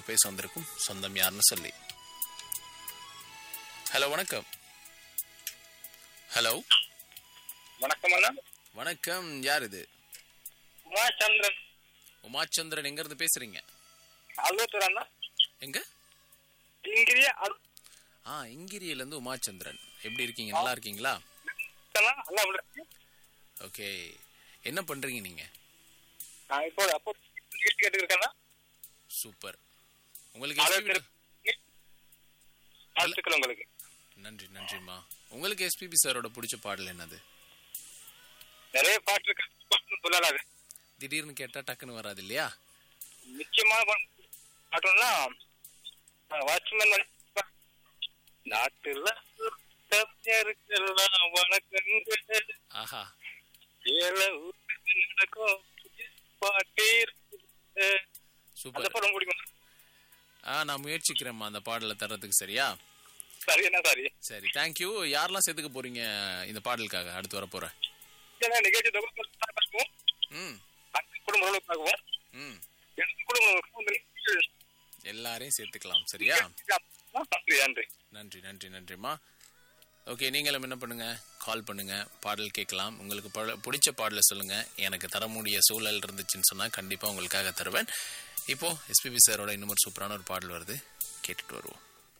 பேச வந்திருக்கும் சொந்தம் யாருன்னு சொல்லி ஹலோ வணக்கம் ஹலோ வணக்கம் அண்ணா வணக்கம் யார் இது உமாச்சந்திரன் உமாச்சந்திரன் எங்க இருந்து பேசுறீங்க அல்வத்தூர் அண்ணா எங்க இங்கிரிய ஆ இங்கிரியில இருந்து உமாச்சந்திரன் எப்படி இருக்கீங்க நல்லா இருக்கீங்களா அண்ணா நல்லா விடுறேன் ஓகே என்ன பண்றீங்க நீங்க நான் இப்போ அப்போ கேட்டு கேட்டு இருக்கேன்னா சூப்பர் உங்களுக்கு SPB வாழ்த்துக்கள் உங்களுக்கு நன்றி நன்றிம்மா உங்களுக்கு எஸ்பிபி சாரோட பிடிச்ச பாடல் என்னது நிறைய பாட்டு இருக்கு பாட்டுன்னு சொல்லலாது திடீர்னு கேட்டா டக்குன்னு வராது இல்லையா நிச்சயமான பா- பாட்டுன்னா வாட்ச்மேன் நாட்டுல கவிஞருக்கெல்லாம் வணக்கங்கள் ஆஹா ஏழ ஊருக்கு நடக்கும் பாட்டே இருக்கு. அந்த சூப்பர் படம் பிடிக்கும் ஆ நான் முயற்சிக்கிறேம்மா அந்த பாடலை தர்றதுக்கு சரியா சரி என்ன சாரி சரி தேங்க்யூ யாரெல்லாம் சேர்த்துக்க போறீங்க இந்த பாடலுக்காக அடுத்து வர போறேன் ஏன்னா நிகழ்ச்சி தொகுப்பு ம் அந்த குடும்ப பார்க்குவோம் ம் எனக்கு குடும்பம் எல்லாரையும் சேர்த்துக்கலாம் சரியா நன்றி நன்றி நன்றி நன்றி நன்றிம்மா ஓகே நீங்களும் என்ன பண்ணுங்க கால் பண்ணுங்க பாடல் கேட்கலாம் உங்களுக்கு பட- பிடிச்ச பாடலை சொல்லுங்க எனக்கு தர முடிய சூழல் இருந்துச்சுன்னு சொன்னா கண்டிப்பா உங்களுக்காக தருவேன் இப்போ எஸ்பிபி சாரோட இன்னும் ஒரு சூப்பரான ஒரு பாடல் வருது கேட்டுட்டு வருவோம்